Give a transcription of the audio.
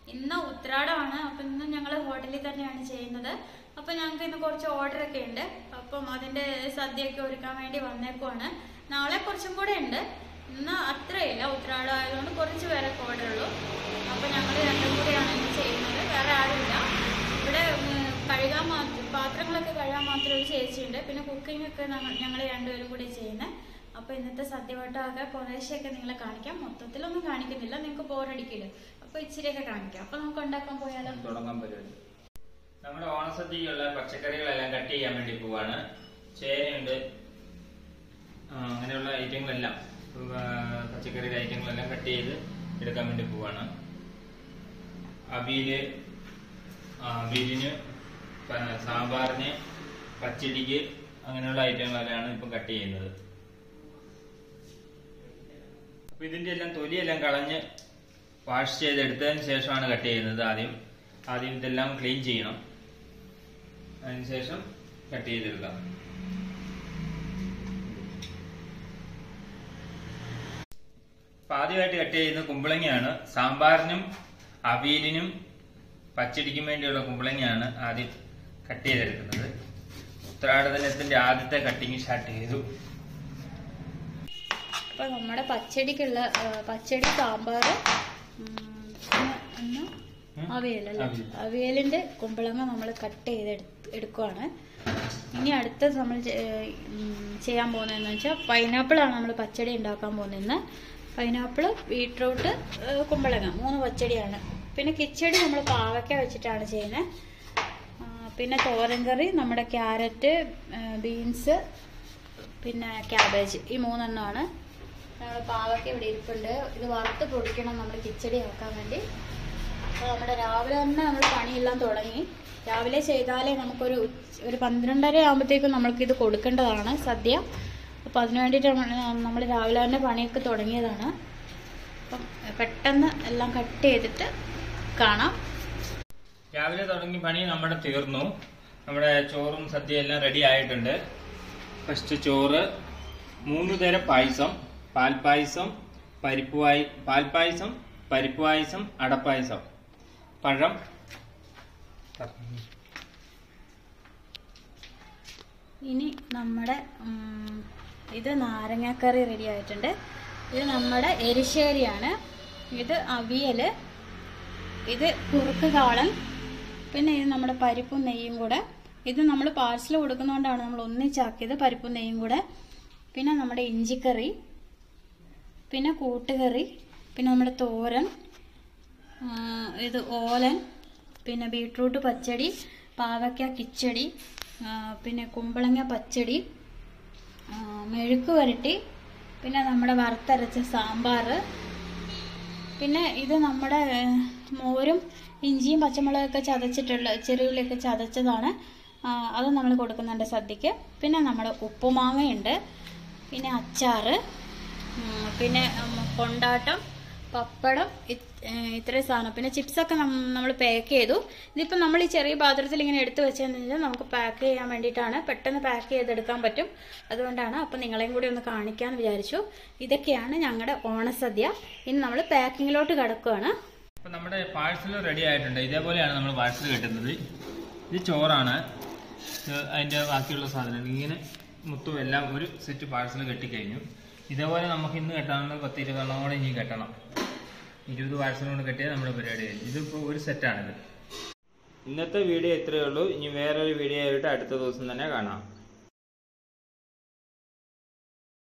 ഇന്ന് ഉത്രാടമാണ് അപ്പം ഇന്ന് ഞങ്ങൾ ഹോട്ടലിൽ തന്നെയാണ് ചെയ്യുന്നത് അപ്പം ഞങ്ങൾക്ക് ഇന്ന് കുറച്ച് ഓർഡർ ഒക്കെ ഉണ്ട് അപ്പം അതിന്റെ സദ്യയൊക്കെ ഒരുക്കാൻ വേണ്ടി വന്നേക്കുവാണ് നാളെ കുറച്ചും കൂടെ ഉണ്ട് ഇന്ന് അത്രയില്ല ഉത്രാടം ആയതുകൊണ്ട് കുറച്ച് പേരൊക്കെ ഓർഡർ ഉള്ളൂ അപ്പം ഞങ്ങൾ രണ്ടും കൂടെയാണ് ഇന്ന് ചെയ്യുന്നത് വേറെ ആരുമില്ല ഇവിടെ ഉം, കഴുകാൻ മാത്രം പാത്രങ്ങളൊക്കെ കഴുകാൻ മാത്രം ഒരു ചേച്ചിയുണ്ട് പിന്നെ കുക്കിംഗ് ഒക്കെ ഞങ്ങൾ രണ്ടുപേരും കൂടി ചെയ്യുന്നത് അപ്പൊ ഇന്നത്തെ സദ്യവട്ടമൊക്കെ കുറേശ്ശെയൊക്കെ നിങ്ങളെ കാണിക്കാം മൊത്തത്തിലൊന്നും കാണിക്കുന്നില്ല നിങ്ങൾക്ക് ബോറടിക്കില്ല അപ്പൊ ഇച്ചിരിയൊക്കെ കാണിക്കാം അപ്പൊ നമുക്ക് ഉണ്ടാക്കാൻ പോയാലോ തുടങ്ങാൻ പരിപാടി നമ്മുടെ ഓണസദ്യക്കുള്ള പച്ചക്കറികളെല്ലാം കട്ട് ചെയ്യാൻ വേണ്ടി പോവാണ് ചേനയുണ്ട് ആ, അങ്ങനെയുള്ള ഐറ്റങ്ങളെല്ലാം ഉം, ആ, പച്ചക്കറിയുടെ ഐറ്റങ്ങളെല്ലാം കട്ട് ചെയ്ത് എടുക്കാൻ വേണ്ടി പോവാണ് അവിയല് ആ, അവിയലിന് പ- സാമ്പാറിന് പച്ചടിക്ക് അങ്ങനെയുള്ള ഐറ്റങ്ങളെല്ലാം ഇപ്പം കട്ട് ചെയ്യുന്നത് അപ്പൊ ഇതിന്റെ എല്ലാം തൊലിയെല്ലാം കളഞ്ഞ് വാഷ് ചെയ്തെടുത്തതിന് ശേഷമാണ് കട്ട് ചെയ്യുന്നത് ആദ്യം ആദ്യം ഇതെല്ലാം ക്ലീൻ ചെയ്യണം അതിനുശേഷം കട്ട് ചെയ്തെടുക്കാം അപ്പൊ ആദ്യമായിട്ട് കട്ട് ചെയ്യുന്നത് കുമ്പളങ്ങയാണ് സാമ്പാറിനും അവിയലിനും പച്ചടിക്കും വേണ്ടിയുള്ള കുമ്പളങ്ങയാണ് ആദ്യം കട്ട് ചെയ്തെടുക്കുന്നത് ഉത്രാടദിനത്തിന്റെ ആദ്യത്തെ കട്ടിങ് സ്റ്റാർട്ട് ചെയ്തു അപ്പൊ നമ്മുടെ പച്ചടിക്കുള്ള ആ, പച്ചടി സാമ്പാർ അവിയലല്ലേ അവിയൽ. അവിയലിന്റെ കുമ്പളങ്ങ നമ്മൾ കട്ട് ചെയ്ത് എടുത്ത് എടുക്കുവാണ് ഇനി അടുത്തത് നമ്മൾ ചെ- ഉം, ചെയ്യാൻ പോകുന്നതെന്ന് വെച്ചാൽ പൈനാപ്പിൾ ആണ് നമ്മൾ പച്ചടി ഉണ്ടാക്കാൻ പോകുന്നത് പൈനാപ്പിൾ ബീട്രൂട്ട് ഏ, കുമ്പളങ്ങ മൂന്ന് പച്ചടിയാണ് പിന്നെ കിച്ചടി നമ്മൾ പാവയ്ക്ക വെച്ചിട്ടാണ് ചെയ്യുന്നത് പിന്നെ തോരൻ കറി നമ്മുടെ ക്യാരറ്റ് ബീൻസ് പിന്നെ ക്യാബേജ് ഈ മൂന്നെണ്ണമാണ് നമ്മൾ പാവയ്ക്ക ഇവിടെ ഇരിപ്പുണ്ട് ഇത് വറുത്ത് പൊടിക്കണം നമ്മൾ കിച്ചടി ആക്കാൻ വേണ്ടി അപ്പോൾ നമ്മുടെ രാവിലെ തന്നെ നമ്മൾ പണിയെല്ലാം തുടങ്ങി രാവിലെ ചെയ്താലേ നമുക്കൊരു ഉച്ച- ഒരു പന്ത്രണ്ടര ആകുമ്പോഴത്തേക്കും നമ്മൾക്കിത് കൊടുക്കേണ്ടതാണ് സദ്യ അപ്പോൾ അതിന് വേണ്ടിയിട്ട് നമ്മൾ രാവിലെ തന്നെ പണിയൊക്കെ തുടങ്ങിയതാണ് അപ്പം പെട്ടെന്ന് എല്ലാം കട്ട് ചെയ്തിട്ട് കാണാം രാവിലെ തുടങ്ങി പണി നമ്മുടെ തീർന്നു നമ്മുടെ ചോറും സദ്യ എല്ലാം റെഡി ആയിട്ടുണ്ട് ഫസ്റ്റ് ചോറ് മൂന്ന് തരം പായസം പാൽപ്പായസം പരിപ്പ് പായ പാൽപ്പായസം പരിപ്പ് പായസം അടപ്പായസം പഴം ഇനി നമ്മുടെ ഉം, ഇത് നാരങ്ങാക്കറി റെഡി ആയിട്ടുണ്ട് ഇത് നമ്മുടെ എരിശ്ശേരിയാണ് ഇത് അവിയൽ ഇത് കുറുക്ക് കാളൻ പിന്നെ ഇത് നമ്മുടെ പരിപ്പും നെയ്യും കൂടെ ഇത് നമ്മൾ പാർസൽ കൊടുക്കുന്നതുകൊണ്ടാണ് നമ്മൾ ഒന്നിച്ചാക്കിയത് പരിപ്പും നെയ്യും കൂടെ പിന്നെ നമ്മുടെ ഇഞ്ചിക്കറി പിന്നെ കൂട്ടുകറി പിന്നെ നമ്മുടെ തോരൻ ആ, ഇത് ഓലൻ പിന്നെ ബീട്രൂട്ട് പച്ചടി പാവയ്ക്ക കിച്ചടി ആ, പിന്നെ കുമ്പളങ്ങ പച്ചടി ആ, മെഴുക്ക് വരട്ടി പിന്നെ നമ്മുടെ വറുത്തരച്ച സാമ്പാർ പിന്നെ ഇത് നമ്മുടെ ഏ, മോരും ഇഞ്ചിയും പച്ചമുളകൊക്കെ ചതച്ചിട്ടുള്ള ചെറുള്ളിയൊക്കെ ചതച്ചതാണ് ആ, അത് നമ്മൾ കൊടുക്കുന്നുണ്ട് സദ്യക്ക് പിന്നെ നമ്മുടെ ഉപ്പുമാങ്ങയുണ്ട് പിന്നെ അച്ചാറ് ഉം, പിന്നെ ഉം, കൊണ്ടാട്ടം പപ്പടം ഇത്- ഏ, ഇത്രയും സാധനം പിന്നെ ചിപ്സൊക്കെ നമ്മൾ പാക്ക് ചെയ്തു ഇതിപ്പോൾ നമ്മൾ ഈ ചെറിയ പാത്രത്തിൽ ഇങ്ങനെ എടുത്തു വെച്ചതെന്ന് വെച്ചാൽ നമുക്ക് പാക്ക് ചെയ്യാൻ വേണ്ടിയിട്ടാണ് പെട്ടെന്ന് പാക്ക് ചെയ്തെടുക്കാൻ പറ്റും അതുകൊണ്ടാണ് അപ്പോൾ നിങ്ങളെയും കൂടി ഒന്ന് കാണിക്കാമെന്ന് വിചാരിച്ചു ഇതൊക്കെയാണ് ഞങ്ങളുടെ ഓണസദ്യ ഇനി നമ്മൾ പാക്കിങ്ങിലോട്ട് കിടക്കുകയാണ് അപ്പൊ നമ്മുടെ പാഴ്സൽ റെഡി ആയിട്ടുണ്ട് ഇതേപോലെയാണ് നമ്മൾ പാഴ്സൽ കിട്ടുന്നത് ഇത് ചോറാണ് ഇത് അതിന്റെ ബാക്കിയുള്ള സാധനങ്ങൾ ഇങ്ങനെ മൊത്തം എല്ലാം ഒരു സെറ്റ് പാഴ്സൽ കെട്ടിക്കഴിഞ്ഞു ഇതേപോലെ നമുക്ക് ഇന്ന് കെട്ടാനുള്ള പത്ത് ഇരുപതെണ്ണം കൂടെ ഇനി കെട്ടണം ഇരുപത് പാഴ്സൽ കൊണ്ട് കെട്ടിയാൽ നമ്മുടെ പരിപാടി കഴിഞ്ഞു ഇതിപ്പോൾ ഒരു സെറ്റാണിത് ഇന്നത്തെ വീഡിയോ ഇത്രയേ ഉള്ളൂ ഇനി വേറൊരു വീഡിയോ ആയിട്ട് അടുത്ത ദിവസം തന്നെ കാണാം